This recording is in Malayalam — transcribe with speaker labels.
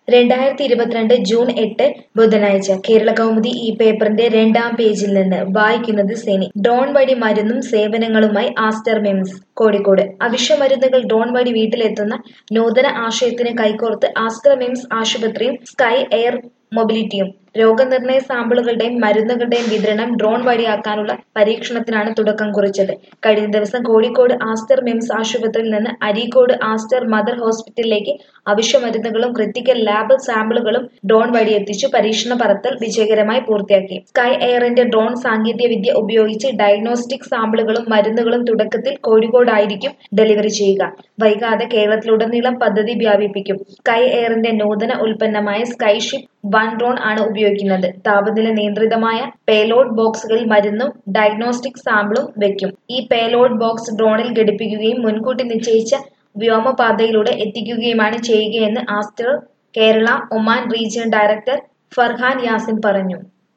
Speaker 1: രണ്ടായിരത്തി ഇരുപത്തിരണ്ട് ജൂൺ എട്ട് ബുധനാഴ്ച കേരള കൗമുദി ഈ പേപ്പറിന്റെ രണ്ടാം പേജിൽ നിന്ന് വായിക്കുന്നത് സെനി ഡ്രോൺ വഴി മരുന്നും സേവനങ്ങളുമായി ആസ്റ്റർ മിംസ് കോഴിക്കോട് അവശ്യമരുന്നുകൾ ഡ്രോൺ വഴി വീട്ടിലെത്തുന്ന നൂതന ആശയത്തിന് കൈകോർത്ത് ആസ്റ്റർ മിംസ് ആശുപത്രിയും സ്കൈ എയർ മൊബിലിറ്റിയും രോഗനിർണയ സാമ്പിളുകളുടെയും മരുന്നുകളുടെയും വിതരണം ഡ്രോൺ വഴിയാക്കാനുള്ള പരീക്ഷണത്തിനാണ് തുടക്കം കുറിച്ചത് കഴിഞ്ഞ ദിവസം കോഴിക്കോട് ആസ്റ്റർ മിംസ് ആശുപത്രിയിൽ നിന്ന് അരീക്കോട് ആസ്റ്റർ മദർ ഹോസ്പിറ്റലിലേക്ക് അവശ്യമരുന്നുകളും ക്രിട്ടിക്കൽ ലാബ് സാമ്പിളുകളും ഡ്രോൺ വഴി എത്തിച്ചു പരീക്ഷണ പറത്തൽ വിജയകരമായി പൂർത്തിയാക്കി സ്കൈ എയറിന്റെ ഡ്രോൺ സാങ്കേതിക വിദ്യ ഉപയോഗിച്ച് ഡയഗ്നോസ്റ്റിക് സാമ്പിളുകളും മരുന്നുകളും തുടക്കത്തിൽ കോഴിക്കോടായിരിക്കും ഡെലിവറി ചെയ്യുക വൈകാതെ കേരളത്തിലുടനീളം പദ്ധതി വ്യാപിപ്പിക്കും സ്കൈ എയറിന്റെ നൂതന ഉൽപ്പന്നമായ സ്കൈഷിപ്പ് വൺ ഡ്രോൺ ആണ് ഉപയോഗിക്കുന്നത് താപനില നിയന്ത്രിതമായ പേലോഡ് ബോക്സുകളിൽ മരുന്നും ഡയഗ്നോസ്റ്റിക് സാമ്പിളും വെക്കും ഈ പേലോഡ് ബോക്സ് ഡ്രോണിൽ ഘടിപ്പിക്കുകയും മുൻകൂട്ടി നിശ്ചയിച്ച വ്യോമപാതയിലൂടെ എത്തിക്കുകയുമാണ് ചെയ്യുകയെന്ന് Aster Kerala Oman region director Farhan Yasin പറഞ്ഞു